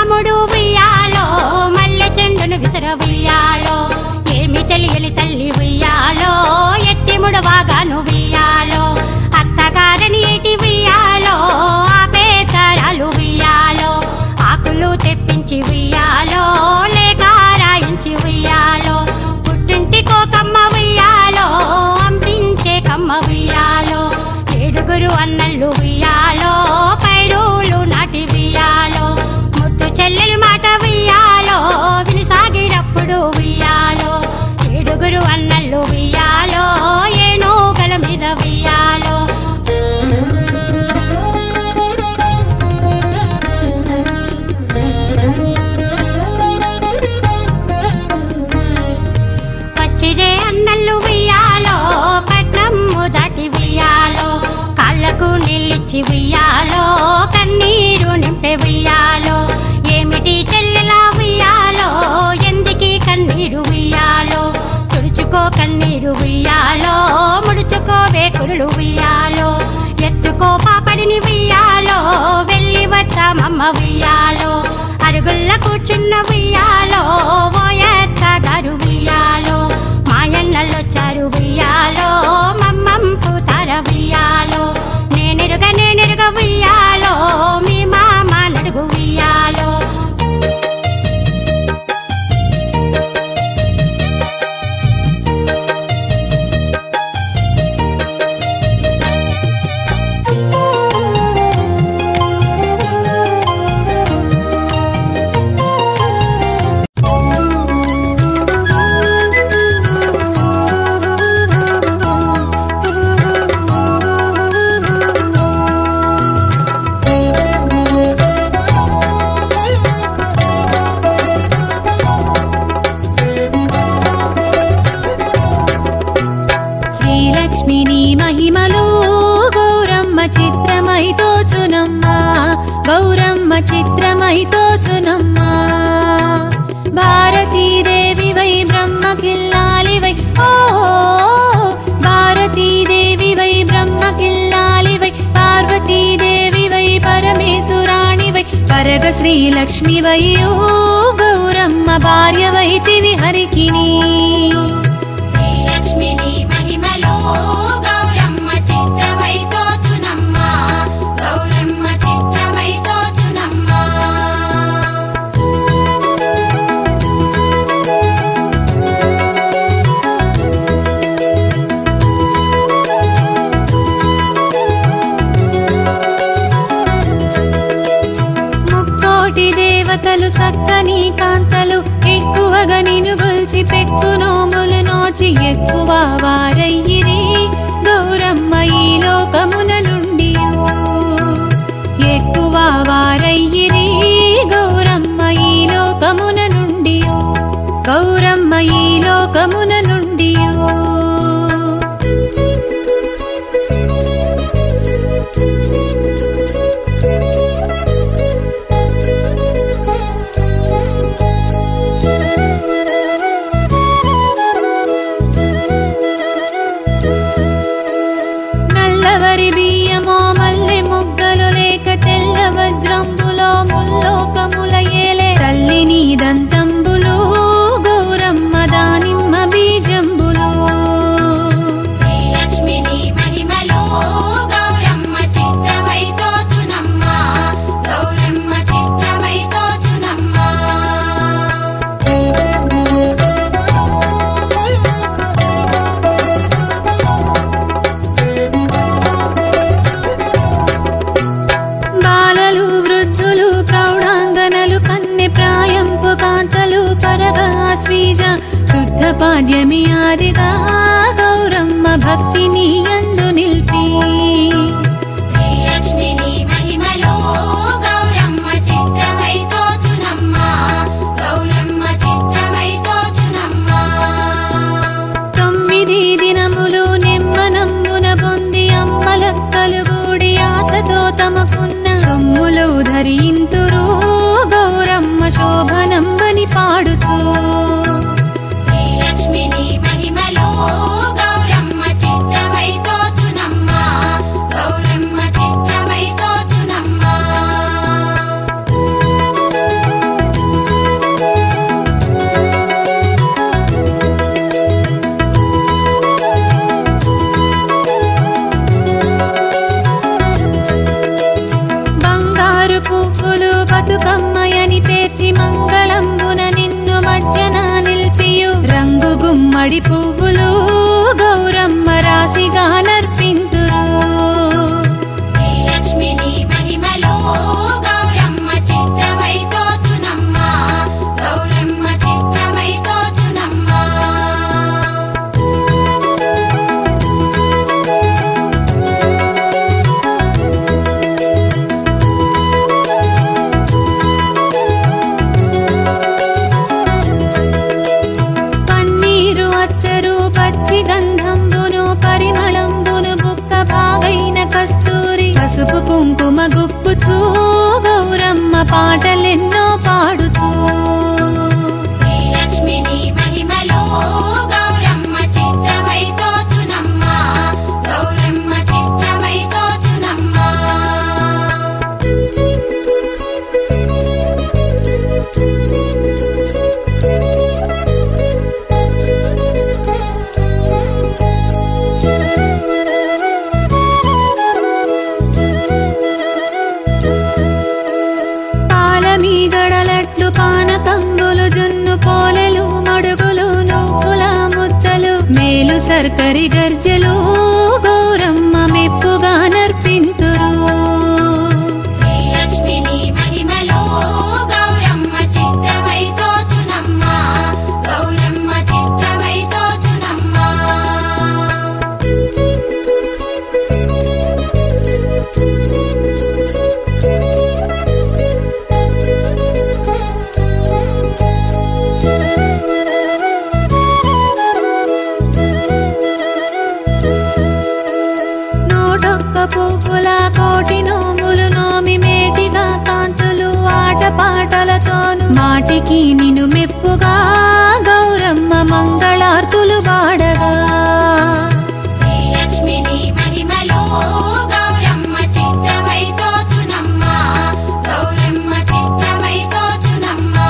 రాముడు ఉయ్యాలో మల్లె చెండును విసర ఉయ్యాలో ఏమి తెలియని తల్లి ఉయ్యాలో ఎత్తి ముడవాగాను ఉయ్యాలో అత్తగారని ఏటి ఉయ్యాలో ఆపే తరాలు ఉయ్యాలో ఆకులు తెప్పించి ఉయ్యాలో లేక రాయించి ఉయ్యాలో పుట్టింటి కోకమ్మ ఉయ్యాలో అంపించే కమ్మ ఉయ్యాలో ఏడుగురు అన్నళ్ళు ఉయ్యాలో పైరులు నాటి ఉయ్యాలో ముద్దు చెల్లెలు మాట ఉయ్యాలో వినిసాగినప్పుడు ఉయ్యాలో ఏడుగురు అన్నళ్ళు ఉయ్యాలో ఏనోగల మీద ఉయ్యాలో పచ్చిరే అన్నళ్ళు ఉయ్యాలో పట్నము దాటి ఉయ్యాలో కాళ్ళకు నీళ్ళిచ్చి ఉయ్యాలో కన్నీరు నింపే ఉయ్యాలో ఏమిటి చెల్లెలా ఉయ్యాలో ఎందుకి కన్నీరు ఉయ్యాలో తుడుచుకో కన్నీరు ఉయ్యాలో ముడుచుకో వేకురులు ఉయ్యాలో ఎత్తుకో పాపడిని ఉయ్యాలో వెళ్ళి వద్దామమ్మ ఉయ్యాలో అరుగుల్ల కూర్చున్న ఉయ్యాలో ఓయత్త గారు ఉయ్యాలో మాయన్నలొచ్చారు ఉయ్యాలో మమ్మం పూతార ఉయ్యాలో నేనెరుగ నేనెరుగ ఉయ్యాలో మీ మామ నడుగు ఉయ్యాలో శ్రీలక్ష్మిని మహిమలు గౌరమ్మ చిత్రమై తోచునమ్మా గౌరమ్మ చిత్రమై తోచునమ్మా భారతీదేవి వై బ్రహ్మకిల్లాలి వై ఓ భారతీదేవి వై బ్రహ్మకిల్లాలి వై పార్వతీదేవి వై పరమేశ్వరాణి వై పరగ శ్రీలక్ష్మి వై ఓ గౌరమ్మ భార్య వైతివి హరికిని శ్రీలక్ష్మిని మహిమలో గౌరమ్మ చిత్రమై తోచునమ్మా గౌరమ్మ చిత్రమై తోచునమ్మా ముక్కోటి దేవతలు సక్కని కాంతలు ఎక్కువగా నిన్ను గొల్చి పెట్టు నోములు నోచి ఎక్కువ వారయ్యిరి గౌరమ్మ ఈ లోకమున నుండి ఎక్కువ వారయ్యిరి గౌరమ్మ ఈ లోకమున నుండి గౌరమ్మ ఈ లోకమున నుండి నల్లవరి బియ్యమో మల్లె ముగ్గలు లేక తెల్ల వజ్రంబులో ముల్లోకముల ఏలే తల్లి నీ దంతంబులు గౌరమ్మ దానిమ్మ బీజంబులు శ్రీలక్ష్మిని మహిమలో గౌరమ్మ చిత్రమై తోచునమ్మా గౌరమ్మ చిత్రమై తోచునమ్మా బాలలు వృద్ధులు ప్రౌఢాంగనలు కన్నె ప్రాయంపు కాంతలు పరగా శ్రీజ శుద్ధ పాడ్యమి ఆదిగా గౌరమ్మ భక్తిని అందు నిల్పి శ్రీలక్ష్మిని మహిమలో గౌరమ్మ చిత్రమై తోచునమ్మా గౌరమ్మ చిత్రమై తోచునమ్మా తొమ్మిది దినములు నెమ్మనమ్మున పొంది అమ్మలక్కలు కూడి ఆశతో తమకున్న సొమ్ములు ధరింతురు గౌరమ్మ శోభనంబని పాడుతూ శ్రీలక్ష్మిని మహిమలో గుమ్మడి పువ్వులు గౌరమ్మ రాశిగా నర్పింతురు శ్రీలక్ష్మిని మహిమలో గౌరమ్మ చిత్రమై తోచునమ్మా గౌరమ్మ చిత్రమై తోచునమ్మా పన్నీరు అత్తరు పచ్చి గంధంబును పరిమళంబును బుక్క బాగైన కస్తూరి పసుపు కుంకుమ గుప్పుచూ గౌరమ్మ పాటలెన్నో పాడుతూ శ్రీలక్ష్మిని మహిమలో గౌరమ్మ చిత్రమై తోచునమ్మా గౌరమ్మ చిత్రమై తోచునమ్మా పాలమీ గడలట్లు పానకంబులు జున్ను పోలెలు మడుగులు నువ్వుల ముద్దలు మేలు సర్కరి గర్జలు గౌరమ్మ మెప్పుగా నర్పింతురు శ్రీలక్ష్మిని మహిమలో గౌరమ్మ చిత్రమై తోచునమ్మా గౌరమ్మ చిత్రమై తోచునమ్మా నూటొక్క పువ్వుల కోటి నోములు నోమి మేటిగా కాంతులు ఆటపాటలతోను మాటికి నిను మెప్పుగా గౌరమ్మ మంగళార్తులు వాడగా శ్రీలక్ష్మిని మహిమలో గౌరమ్మ చిత్రమై తోచునమ్మా గౌరమ్మ చిత్రమై తోచునమ్మా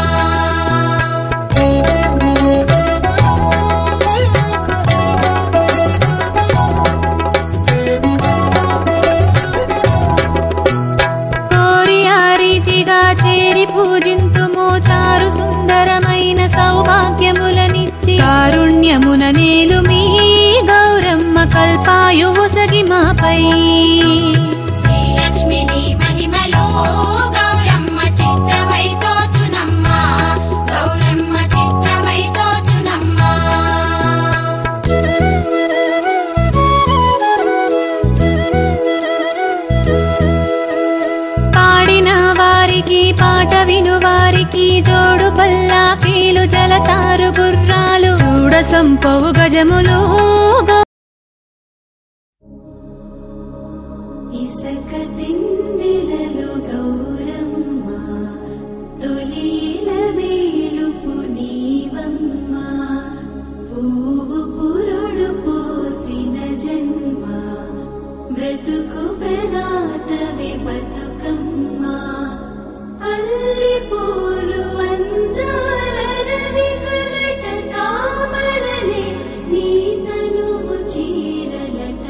కోరి ఆ రీతిగా చేరి పూజింతుము చారు సుందరమైన సౌభాగ్యములనిచ్చి కారుణ్యమున నేలు మీ గౌరమ్మ కల్పాయు ఒసగి మాపై శ్రీలక్ష్మిని మహిమలో గౌరమ్మ చిత్రమై తోచునమ్మా గౌరమ్మ చిత్రమై తోచునమ్మా పాడిన వారికి పాట విను వారికి జోడు పల్లాకీలు జలతారు గుర్రాలు చూడ సంపవు గజములు గౌ- ఇసక తిన్నెలలో గౌరమ్మ తొలిల వేలుపు నీవమ్మ పువ్వు పురుడు పోసిన జన్మ బ్రతుకు ప్రదాతవి బతుకమ్మ అల్లి పూలు అందాల రవి కలట తామరలే నీ తనువు చీరలట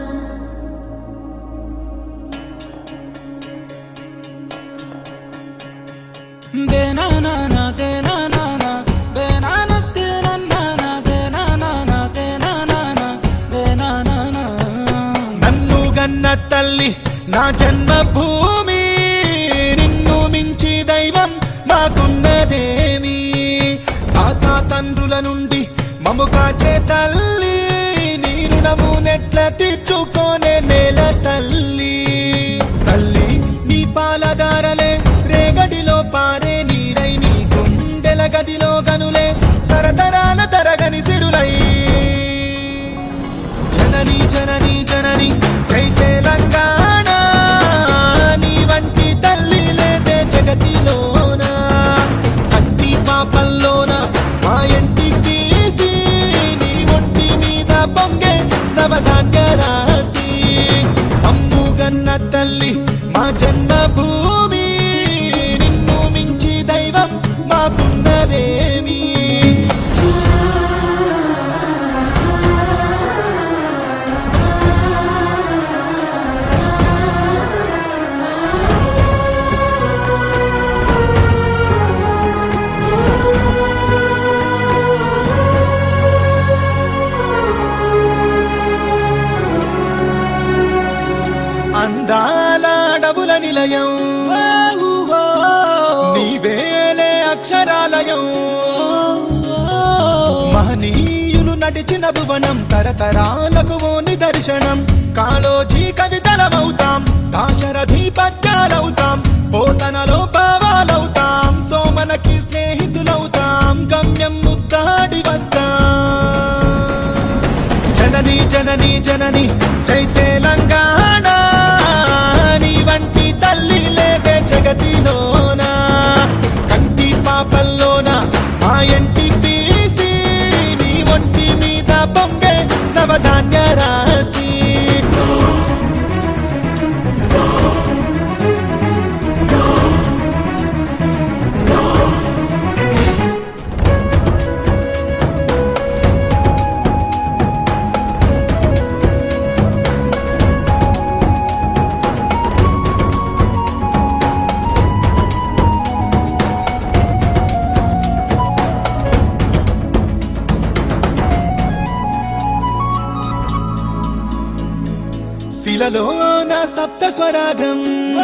దేనానానా దేనానానా దేనాన దేనానానా దేనానానా దేనానానా దేనానానా నన్ను గన్న తల్లి నా జన్మభూమి నిన్ను మించి దైవం మాకున్నదేమి తాత తండ్రుల నుండి మము కాచే తల్లి నీ రుణము నెట్ల తీర్చుకోనే నేల తల్లి తల్లి నీ పాలదారలే రేగడిలో పారే నీరై నీ గుండెల గదిలో గనులే తరతరాల తరగని సిరులై జనని జనని జనని జై తెలంగాణ నీ వంటి తల్లి లేదే జగతిలోన కంటి పాపల్లోన మా ఇంటి తీసి నీ ఒంటి మీద పొంగే నవధాన్య రాసి అమ్ము నిలయం నీవేలే అక్షరాలయం మహనీయులు నడిచిన భువనం తరతరాలకు ఓ నిదర్శనం కాళోజీ కవితలమవుతాం దాశరథి పద్యాలవుతాం పోతనలో భావాలవుతాం సోమనకి స్నేహితులవుతాం గమ్యం ముద్దాడి వస్తాం జనని జనని జనని జై తెలంగాణ నీ వంటి తల్లి లేదే జగతిలోన కంటి పాపల్లోన మా ఎంటి తీసి నీ ఒంటి మీద బొంగే నవధాన్య రాసి శిలలోన సప్త స్వరాగం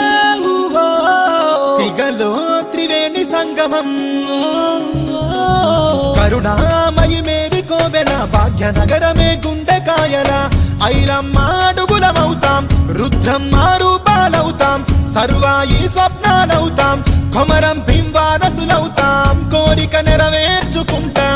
సిగలో త్రివేణి సంగమం కరుణామయి మేరి కోవెల భాగ్యనగరమే గుండెకాయల ఐరమ్మ అడుగులమవుతాం రుద్రమ్మ రూపాలవుతాం సర్వాయి స్వప్నాలవుతాం కొమరం భీంవారసులవుతాం కోరిక నెరవేర్చుకుంటాం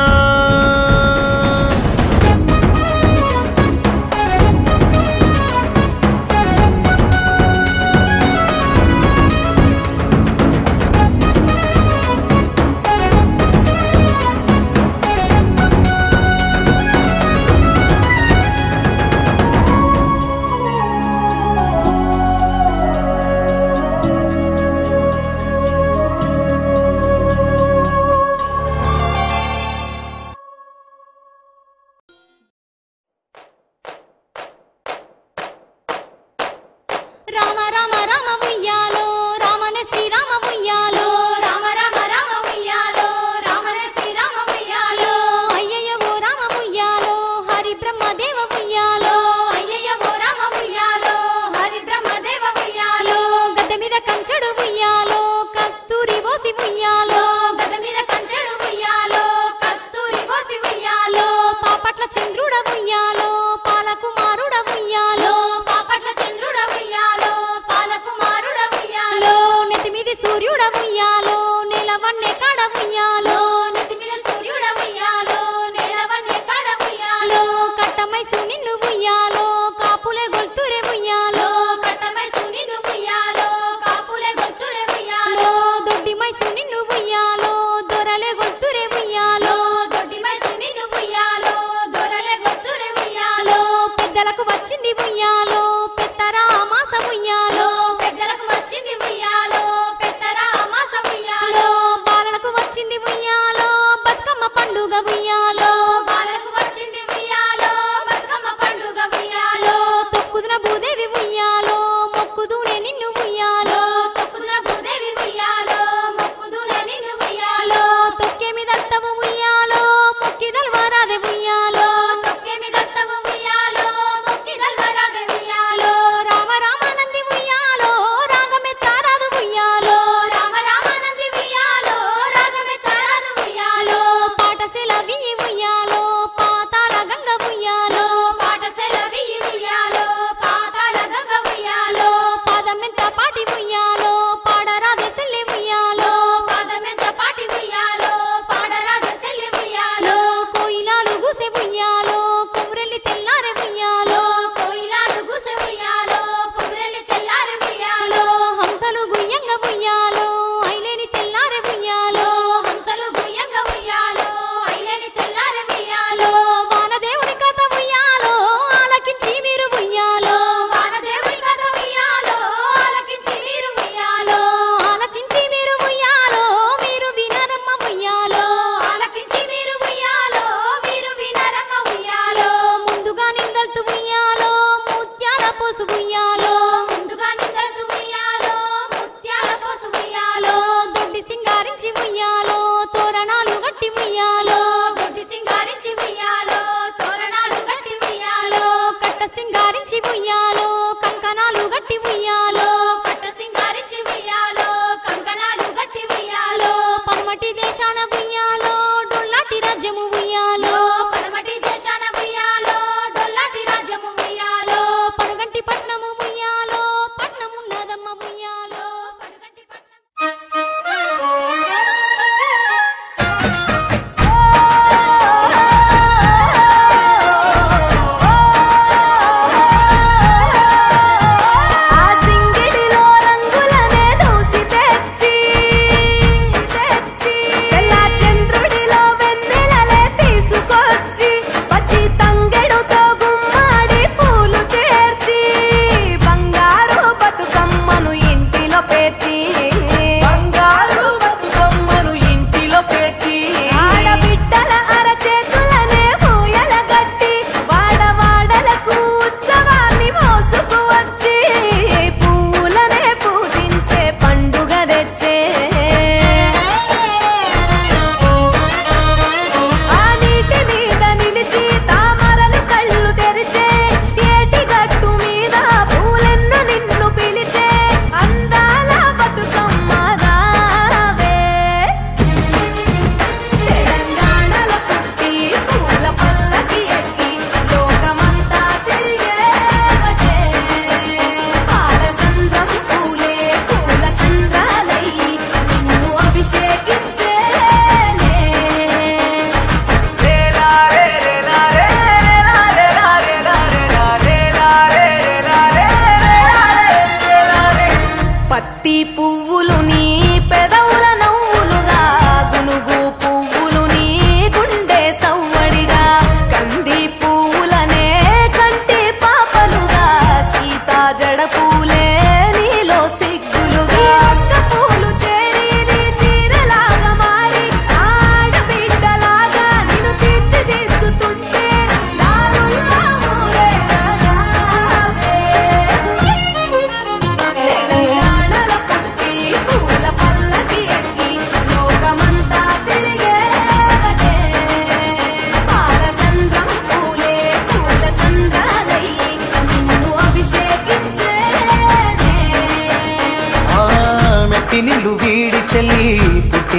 రామ రామ రామ ఉయ్యాలో రామనే శ్రీరామ ఉయ్యాలో రామ రామ రామ ఉయ్యాలో రామనే శ్రీరామ ఉయ్యాలో అయ్యయ్య ఓ రామ ఉయ్యాలో హరి బ్రహ్మదేవ ఉయ్యాలో అయ్యయ్య ఓ రామ ఉయ్యాలో హరి బ్రహ్మదేవ ఉయ్యాలో గద్దె మీద కంచెడు ఉయ్యాలో కస్తూరి పోసి ఉయ్యాలో గద మీద కంచెడు ఉయ్యాలో కస్తూరి పోసి ఉయ్యాలో పాపట్ల చంద్రుడ ఉయ్యాలో పాలకుమారుడ ఉయ్యాలో పాపట్ల చంద్రుడ ఉయ్యాలో పాలకుమారుడ ఉయ్యాలో నెత్తి మీద సూర్యుడ ఉయ్యాలో నెలవన్నె కాడ ఉయ్యాలో నెత్తి మీద సూర్యుడ ఉయ్యాలో నెలవన్నే కాడ ఉయ్యాలో కట్టమై సునిన్ను ఉయ్యాలో కాపులే గొల్తురే ఉయ్యాలో కట్టమై సునిను ఉయ్యాలో కాపులే గొంతురే ఉయ్యాలో లో దొడ్డి మైసు నిన్ను ఉయ్యాలో దొరలే గొల్తురే ఉయ్యాలో దొడ్డి మైసు నిన్ను ఉయ్యాలో దొరలే గొంతురే ఉయ్యాలో పెద్దలకు వచ్చింది ఉయ్యాలో పెత్తరా మాస ఉయ్యాలో పెద్దలకు వచ్చింది ఉయ్యాలో పెద్దరా మాస ఉయ్యాలో లో బాలలకు వచ్చింది ఉయ్యాలో బతుకమ్మ పండుగ ఉయ్యాలో బాలకు వచ్చింది ఉయ్యాలో బతుకమ్మ పండుగ ఉయ్యాలో తొక్కుదున భూదేవి ఉయ్యాలో మొక్కుదునే నిన్ను ఉయ్యాలో తొక్కుదున భూదేవి ఉయ్యాలో మొక్కుదునే నిన్ను ఉయ్యాలో తొక్కే మీదత్తవు ఉయ్యాలో మొక్కిదలు వారాదే ఉయ్యాలో తొక్కేమి దత్తము ఉయ్యాలో మొక్కి దల్వరాదే ఉయ్యాలో రామ రామానంది ఉయ్యాలో రాగమే తారాదు ఉయ్యాలో రామ రామానంది ఉయ్యాలో రాగమే తారాదు ఉయ్యాలో పాటశీల వియ్యి ఉయ్యాలో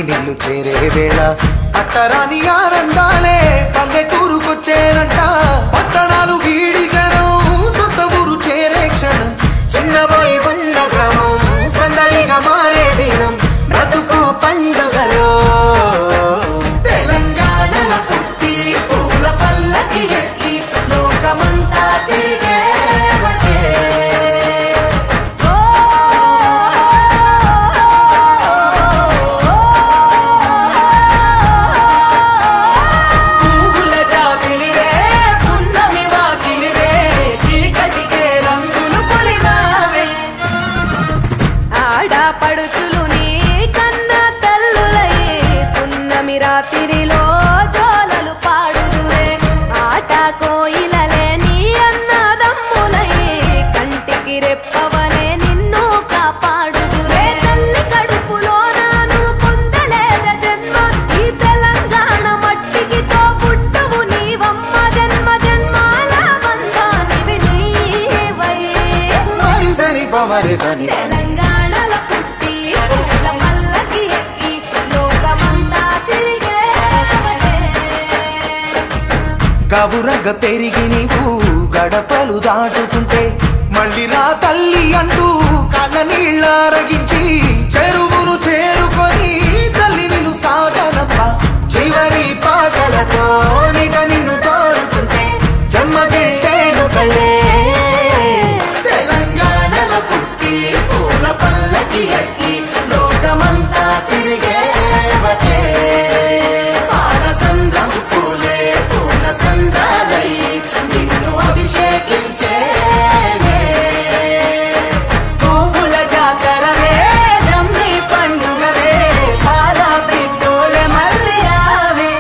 పెళ్ళిళ్ళు చేరే వేళ పట్టరాని ఆనందాలే పల్లెటూరుకొచ్చేనంట పట్టణాలు వీడి జనం సొంత ఊరు చేరే క్షణం చిన్నబోయి ఉన్న గ్రామం సందడిగా మారే దినం బ్రతుకు పండుగలో తెలంగాణల పుట్టి పూల పల్లకి ఎక్కి లోకమంతా తిరిగేవటే పువ్వుల జాబిలివే పున్నమి వాకిలివే చీకటికే రంగులు పొలిమావే ఆడపడుచులు నీ కన్న తల్లులయ్యే పున్నమి రాత్రిలో జోలలు పాడుదురే ఆట కోయిలలే నీ అన్నదమ్ములయ్యే కంటికి రెప్పవలే నిన్ను కాపాడుదురే తల్లి కడుపులో నాను పొందలేద జన్మ ఈ తెలంగాణ మట్టికి తో పుట్టవు నీవమ్మ జన్మ జన్మాల బంధానివి నీవై మరిసని పమరిసని తెలంగాణలో పుట్టి పూల పల్లకి ఎక్కి లోకమంతా తిరిగేవటే గవురగ పెరిగి నీవు గడపలు దాటుతుంటే మళ్ళీ రా తల్లి అంటూ కళ్ళ నీళ్ళారగించి చెరువును చేరుకొని తల్లి నిన్ను సాగనప్ప చివరి పాటలతో నిట నిన్ను తోరుతుంటే చెమ్మగిల్లేను కళ్ళే తెలంగాణలో పుట్టి పూల పల్లకి ఎక్కి లోకమంతా తిరిగేవటే పాలసంద్రం పూలే పూల సంద్రాలై నిన్ను అభిషేకించేనే పువ్వుల జాతరవే జమ్మి పండుగవే పాల పిట్టోలే మళ్ళీ రావే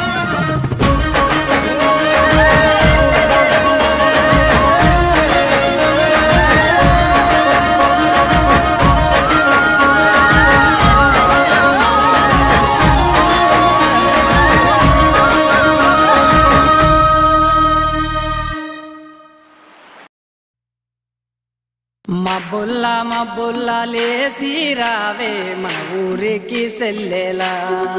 మబ్బుల్ల మబ్బుల్ల లేసి రావే మన ఊరికి సెల్లెలా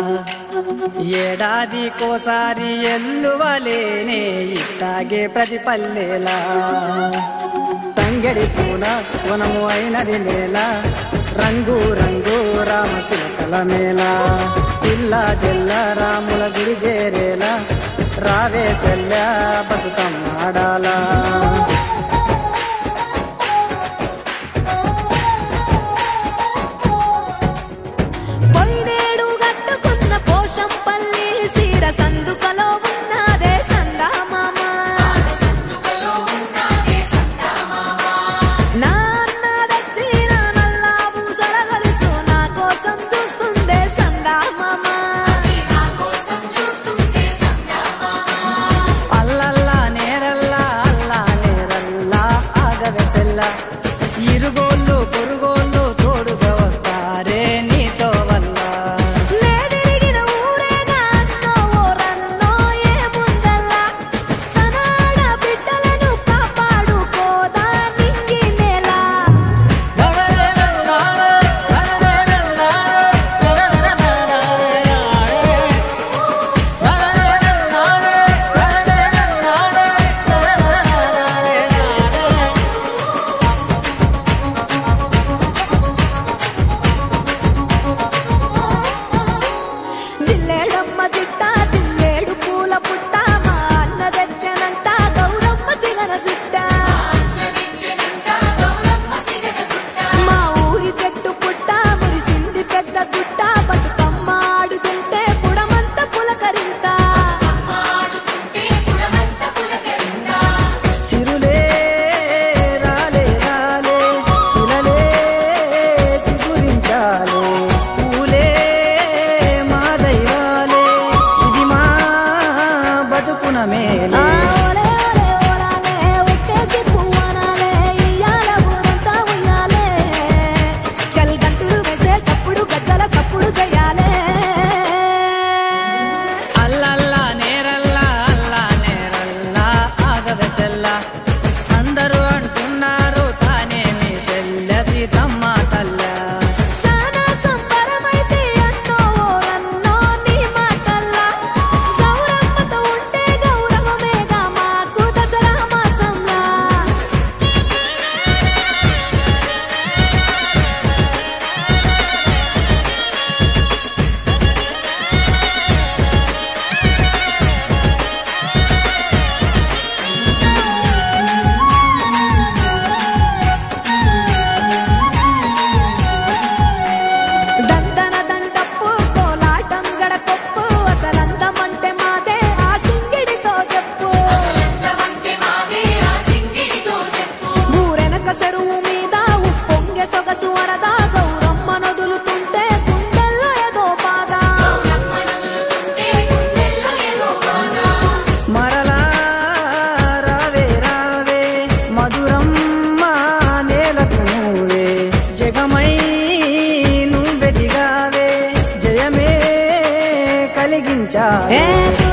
ఏడాది కోసారి ఎల్లువలేనే ఇట్టాగే ప్రతి పల్లెలా తంగడి పూల వనము అయినది నేల రంగు రంగు రామశిల్కల మేళ పిల్ల జల్ల రాముల గుడి చేరేలా రావే సెల్ల బతుకమ్మాడాలా పొయ్యినేడు గట్టుకున్న పోషంపల్లి సీర సందుకలో ఉన్నదే సందామామ నా అన్న తెచ్చిన నల్లా పూసల గలుసు నా కోసం చూస్తుందే సందామామ అల్లల్లా నేరల్లా అల్లానే వెలిగించావే ఏ